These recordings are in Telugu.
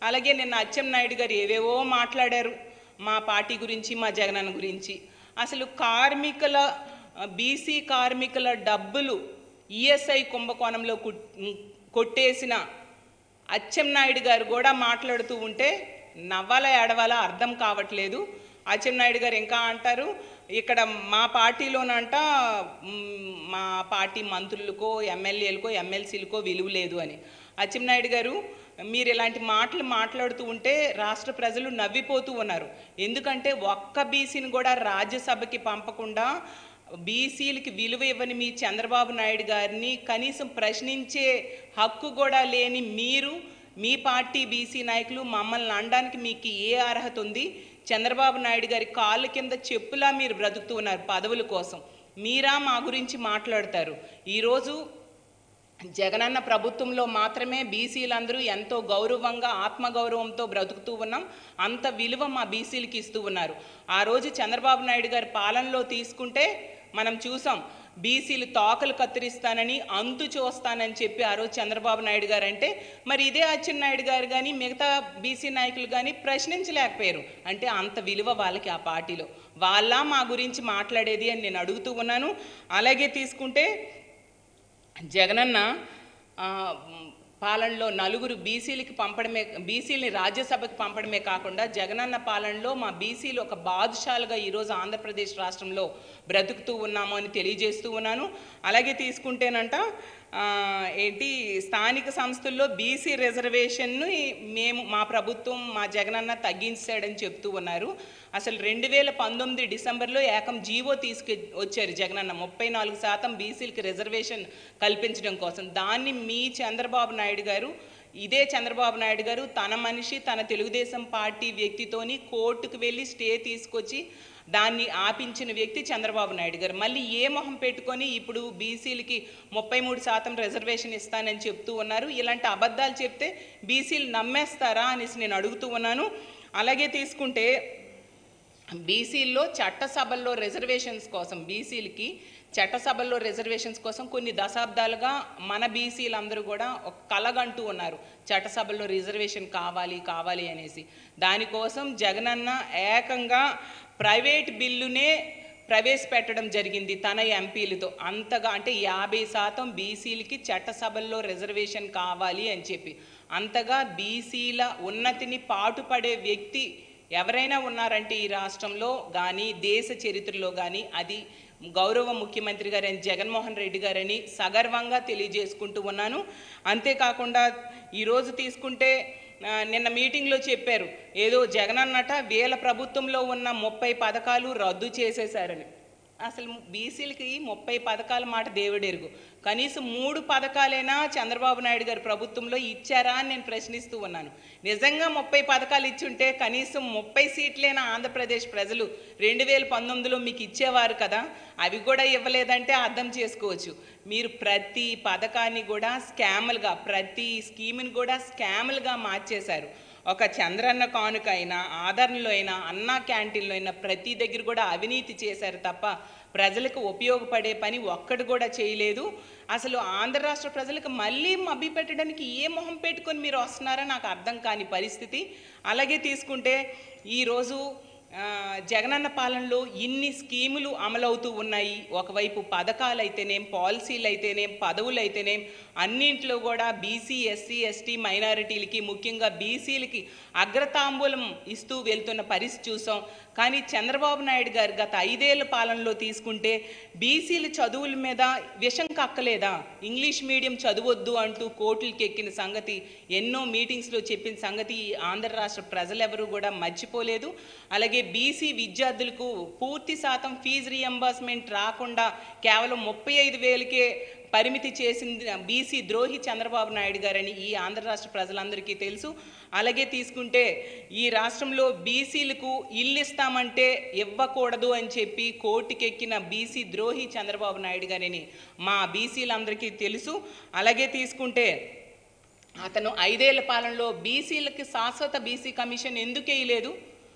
అలాగే నిన్న అచ్చెన్నాయుడు గారు ఏవేవో మాట్లాడారు మా పార్టీ గురించి మా జగనన్న గురించి అసలు కార్మికుల బీసీ కార్మికుల డబ్బులు ఈఎస్ఐ కుంభకోణంలో కుట్- కొట్టేసిన అచ్చెన్నాయుడు గారు కూడా మాట్లాడుతూ ఉంటే నవ్వాల ఏడవాల అర్థం కావట్లేదు అచ్చెన్నాయుడు గారు ఇంకా అంటారు ఇక్కడ మా పార్టీలోనంట మ్, మా పార్టీ మంత్రులకో ఎమ్మెల్యేలకో ఎమ్మెల్సీలకో విలువ లేదు అని అచ్చెన్నాయుడు గారు మీరు ఇలాంటి మాటలు మాట్లాడుతూ ఉంటే రాష్ట్ర ప్రజలు నవ్విపోతూ ఉన్నారు ఎందుకంటే ఒక్క బీసీని కూడా రాజ్యసభకి పంపకుండా బీసీలకి విలువ ఇవ్వని మీ చంద్రబాబు నాయుడు గారిని కనీసం ప్రశ్నించే హక్కు కూడా లేని మీరు మీ పార్టీ బీసీ నాయకులు మమ్మల్ని అనడానికి మీకు ఏ అర్హత ఉంది చంద్రబాబు నాయుడు గారి కాళ్ళ కింద చెప్పులా మీరు బ్రతుకుతూ ఉన్నారు పదవుల కోసం మీరా మా గురించి మాట్లాడతారు ఈరోజు జగనన్న ప్రభుత్వంలో మాత్రమే బీసీలందరూ ఎంతో గౌరవంగా ఆత్మగౌరవంతో బ్రతుకుతూ ఉన్నాం అంత విలువ మా బీసీలకి ఇస్తూ ఉన్నారు ఆ రోజు చంద్రబాబు నాయుడు గారి పాలనలో తీసుకుంటే మనం చూసాం బీసీలు తోకలు కత్తిరిస్తానని అంతు చూస్తానని చెప్పి ఆ రోజు చంద్రబాబు నాయుడు గారు అంటే మరి ఇదే అచ్చెన్నాయుడు గారు కానీ మిగతా బీసీ నాయకులు కానీ ప్రశ్నించలేకపోయారు అంటే అంత విలువ వాళ్ళకి ఆ పార్టీలో వాళ్ళ మా గురించి మాట్లాడేది అని నేను అడుగుతూ ఉన్నాను అలాగే తీసుకుంటే జగనన్న ఆ, మ్, పాలనలో నలుగురు బీసీలకి పంపడమే బీసీలని రాజ్యసభకి పంపడమే కాకుండా జగనన్న పాలనలో మా బీసీలు ఒక బాదుషాలుగా ఈరోజు ఆంధ్రప్రదేశ్ రాష్ట్రంలో బ్రతుకుతూ ఉన్నాము అని తెలియజేస్తూ ఉన్నాను అలాగే తీసుకుంటేనంట ఆ, ఏంటి స్థానిక సంస్థల్లో బీసీ రిజర్వేషన్ను మేము మా ప్రభుత్వం మా జగనన్న తగ్గించాడని చెప్తూ ఉన్నారు అసలు రెండు వేల పంతొమ్మిది డిసెంబర్లో ఏకం జీవో తీసుకు వచ్చారు జగనన్న ముప్పై నాలుగు శాతం బీసీలకి రిజర్వేషన్ కల్పించడం కోసం దాన్ని మీ చంద్రబాబు నాయుడు గారు ఇదే చంద్రబాబు నాయుడు గారు తన మనిషి తన తెలుగుదేశం పార్టీ వ్యక్తితోని కోర్టుకు వెళ్ళి స్టే తీసుకొచ్చి దాన్ని ఆపించిన వ్యక్తి చంద్రబాబు నాయుడు గారు మళ్ళీ ఏ మొహం పెట్టుకొని ఇప్పుడు బీసీలకి ముప్పై మూడు శాతం రిజర్వేషన్ ఇస్తానని చెప్తూ ఉన్నారు ఇలాంటి అబద్ధాలు చెప్తే బీసీలు నమ్మేస్తారా అనేసి నేను అడుగుతూ ఉన్నాను అలాగే తీసుకుంటే బీసీల్లో చట్టసభల్లో రిజర్వేషన్స్ కోసం బీసీలకి చట్టసభల్లో రిజర్వేషన్స్ కోసం కొన్ని దశాబ్దాలుగా మన బీసీలందరూ కూడా ఒక కలగంటూ ఉన్నారు చట్టసభల్లో రిజర్వేషన్ కావాలి కావాలి అనేసి దానికోసం జగనన్న ఏకంగా ప్రైవేట్ బిల్లునే ప్రవేశపెట్టడం జరిగింది తన ఎంపీలతో అంతగా అంటే యాభై శాతం బీసీలకి చట్టసభల్లో రిజర్వేషన్ కావాలి అని చెప్పి అంతగా బీసీల ఉన్నతిని పాటుపడే వ్యక్తి ఎవరైనా ఉన్నారంటే ఈ రాష్ట్రంలో కానీ దేశ చరిత్రలో కానీ అది గౌరవ ముఖ్యమంత్రి గారైన జగన్మోహన్ రెడ్డి గారని సగర్వంగా తెలియజేసుకుంటూ ఉన్నాను అంతేకాకుండా ఈరోజు తీసుకుంటే ఆ, నిన్న మీటింగ్లో చెప్పారు ఏదో జగన్ అన్నట వీళ్ళ ప్రభుత్వంలో ఉన్న ముప్పై పథకాలు రద్దు చేసేశారని అసలు బీసీలకి ముప్పై పథకాల మాట దేవుడెరుగు కనీసం మూడు పథకాలైనా చంద్రబాబు నాయుడు గారి ప్రభుత్వంలో ఇచ్చారా అని నేను ప్రశ్నిస్తూ ఉన్నాను నిజంగా ముప్పై పథకాలు ఇచ్చుంటే కనీసం ముప్పై సీట్లైనా ఆంధ్రప్రదేశ్ ప్రజలు రెండు వేల పంతొమ్మిదిలో మీకు ఇచ్చేవారు కదా అవి కూడా ఇవ్వలేదంటే అర్థం చేసుకోవచ్చు మీరు ప్రతి పథకాన్ని కూడా స్కాములుగా ప్రతి స్కీమ్ని కూడా స్కాములుగా మార్చేశారు ఒక చంద్రన్న కానుక అయినా ఆదరణలో అయినా అన్నా క్యాంటీన్లో అయినా ప్రతి దగ్గర కూడా అవినీతి చేశారు తప్ప ప్రజలకు ఉపయోగపడే పని ఒక్కటి కూడా చేయలేదు అసలు ఆంధ్ర రాష్ట్ర ప్రజలకు మళ్ళీ మభ్య పెట్టడానికి ఏ మొహం పెట్టుకొని మీరు వస్తున్నారో నాకు అర్థం కాని పరిస్థితి అలాగే తీసుకుంటే ఈరోజు ఆ, జగనన్న పాలనలో ఇన్ని స్కీములు అమలవుతూ ఉన్నాయి ఒకవైపు పథకాలు అయితేనేం పాలసీలు అయితేనేం పదవులు అయితేనేం అన్నింటిలో కూడా బీసీ ఎస్సీ ఎస్టీ మైనారిటీలకి ముఖ్యంగా బీసీలకి అగ్రతాంబూలం ఇస్తూ వెళ్తున్న పరిస్థితి చూసాం కానీ చంద్రబాబు నాయుడు గారు గత ఐదేళ్ల పాలనలో తీసుకుంటే బీసీల చదువుల మీద విషం కక్కలేదా ఇంగ్లీష్ మీడియం చదవొద్దు అంటూ కోర్టులకి ఎక్కిన సంగతి ఎన్నో మీటింగ్స్లో చెప్పిన సంగతి ఈ ఆంధ్ర రాష్ట్ర ప్రజలెవరూ కూడా మర్చిపోలేదు అలాగే బీసీ విద్యార్థులకు పూర్తి శాతం ఫీజు రియంబర్స్మెంట్ రాకుండా కేవలం ముప్పై ఐదు వేలకే పరిమితి చేసింది బీసీ ద్రోహి చంద్రబాబు నాయుడు గారని ఈ ఆంధ్ర రాష్ట్ర ప్రజలందరికీ తెలుసు అలాగే తీసుకుంటే ఈ రాష్ట్రంలో బీసీలకు ఇల్లు ఇస్తామంటే ఇవ్వకూడదు అని చెప్పి కోర్టుకెక్కిన బీసీ ద్రోహి చంద్రబాబు నాయుడు గారని మా బీసీలందరికీ తెలుసు అలాగే తీసుకుంటే అతను ఐదేళ్ల పాలనలో బీసీలకి శాశ్వత బీసీ కమిషన్ ఎందుకు వేయలేదు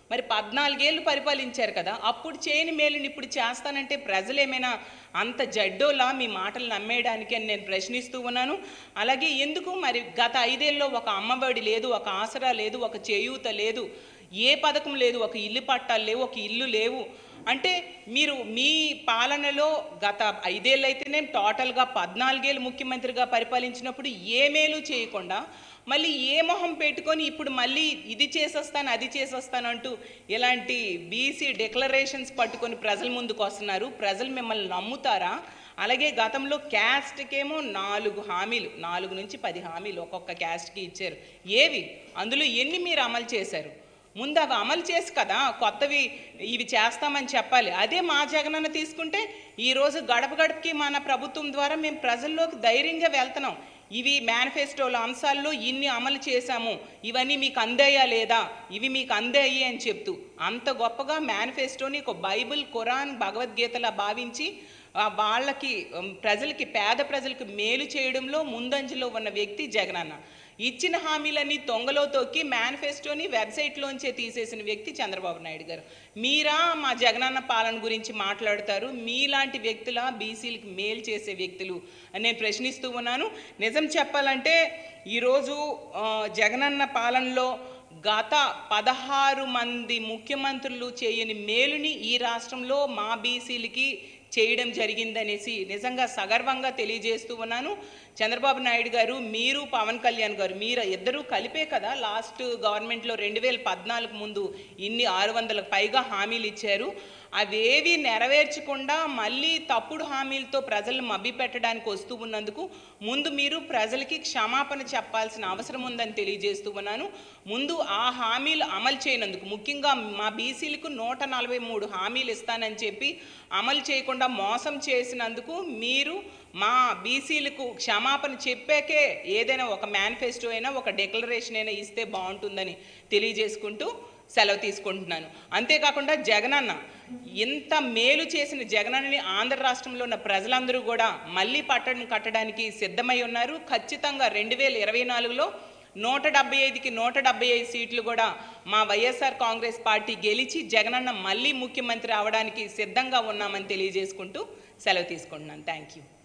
మరి పద్నాలుగేళ్ళు పరిపాలించారు కదా అప్పుడు చేయని మేలుని ఇప్పుడు చేస్తానంటే ప్రజలు ఏమైనా అంత జడ్డోలా మీ మాటలు నమ్మేయడానికి అని నేను ప్రశ్నిస్తూ ఉన్నాను అలాగే ఎందుకు మరి గత ఐదేళ్ళలో ఒక అమ్మఒడి లేదు ఒక ఆసరా లేదు ఒక చేయూత లేదు ఏ పథకం లేదు ఒక ఇల్లు పట్టాలు లేవు ఒక ఇల్లు లేవు అంటే మీరు మీ పాలనలో గత ఐదేళ్ళు అయితేనే టోటల్గా పద్నాలుగేళ్ళు ముఖ్యమంత్రిగా పరిపాలించినప్పుడు ఏ మేలు చేయకుండా మళ్ళీ ఏ మొహం పెట్టుకొని ఇప్పుడు మళ్ళీ ఇది చేసేస్తాను అది చేసేస్తాను అంటూ ఇలాంటి బీసీ డిక్లరేషన్స్ పట్టుకొని ప్రజల ముందుకు వస్తున్నారు ప్రజలు మిమ్మల్ని నమ్ముతారా అలాగే గతంలో క్యాస్ట్కేమో నాలుగు హామీలు నాలుగు నుంచి పది హామీలు ఒక్కొక్క క్యాస్ట్కి ఇచ్చారు ఏవి అందులో ఎన్ని మీరు అమలు చేశారు ముందు అవి అమలు చేసి కదా కొత్తవి ఇవి చేస్తామని చెప్పాలి అదే మా జగనన్న తీసుకుంటే ఈరోజు గడప గడపకి మన ప్రభుత్వం ద్వారా మేము ప్రజల్లోకి ధైర్యంగా వెళ్తున్నాం ఇవి మేనిఫెస్టోలో అంశాల్లో ఇన్ని అమలు చేశాము ఇవన్నీ మీకు అందాయా లేదా ఇవి మీకు అందాయి అని చెప్తూ అంత గొప్పగా మేనిఫెస్టోని ఒక బైబిల్ ఖురాన్ భగవద్గీతలా భావించి ఆ, వాళ్ళకి ఉమ్, ప్రజలకి పేద ప్రజలకు మేలు చేయడంలో ముందంజలో ఉన్న వ్యక్తి జగనన్న ఇచ్చిన హామీలన్నీ తొంగలో తొక్కి మేనిఫెస్టోని వెబ్సైట్లోంచే తీసేసిన వ్యక్తి చంద్రబాబు నాయుడు గారు మీరా మా జగనన్న పాలన గురించి మాట్లాడతారు మీలాంటి వ్యక్తుల బీసీలకు మేలు చేసే వ్యక్తులు అని నేను ప్రశ్నిస్తూ ఉన్నాను నిజం చెప్పాలంటే ఈరోజు ఆ, జగనన్న పాలనలో గత పదహారు మంది ముఖ్యమంత్రులు చేయని మేలుని ఈ రాష్ట్రంలో మా బీసీలకి చేయడం జరిగిందనేసి నిజంగా సగర్వంగా తెలియజేస్తూ ఉన్నాను చంద్రబాబు నాయుడు గారు మీరు పవన్ కళ్యాణ్ గారు మీరు ఇద్దరూ కలిపే కదా లాస్ట్ గవర్నమెంట్లో రెండు వేల పద్నాలుగు ముందు ఇన్ని ఆరు వందలకు పైగా హామీలు ఇచ్చారు అవేవి నెరవేర్చకుండా మళ్ళీ తప్పుడు హామీలతో ప్రజలను మభ్యపెట్టడానికి వస్తూ ఉన్నందుకు ముందు మీరు ప్రజలకి క్షమాపణ చెప్పాల్సిన అవసరం ఉందని తెలియజేస్తూ ఉన్నాను ముందు ఆ హామీలు అమలు చేయనందుకు ముఖ్యంగా మా బీసీలకు నూట నలభై మూడు హామీలు ఇస్తానని చెప్పి అమలు చేయకుండా మోసం చేసినందుకు మీరు మా బీసీలకు క్షమాపణ చెప్పాకే ఏదైనా ఒక మేనిఫెస్టో అయినా ఒక డిక్లరేషన్ అయినా ఇస్తే బాగుంటుందని తెలియజేసుకుంటూ సెలవు తీసుకుంటున్నాను అంతేకాకుండా జగనన్న ఇంత మేలు చేసిన జగనన్నని ఆంధ్ర రాష్ట్రంలో ఉన్న ప్రజలందరూ కూడా మళ్ళీ పట్టణం కట్టడానికి సిద్ధమై ఉన్నారు ఖచ్చితంగా రెండు వేల ఇరవై నాలుగులో నూట డెబ్బై ఐదుకి నూట డెబ్బై ఐదు సీట్లు కూడా మా వైఎస్ఆర్ కాంగ్రెస్ పార్టీ గెలిచి జగనన్న మళ్ళీ ముఖ్యమంత్రి అవడానికి సిద్ధంగా ఉన్నామని తెలియజేసుకుంటూ సెలవు తీసుకుంటున్నాను థ్యాంక్ యూ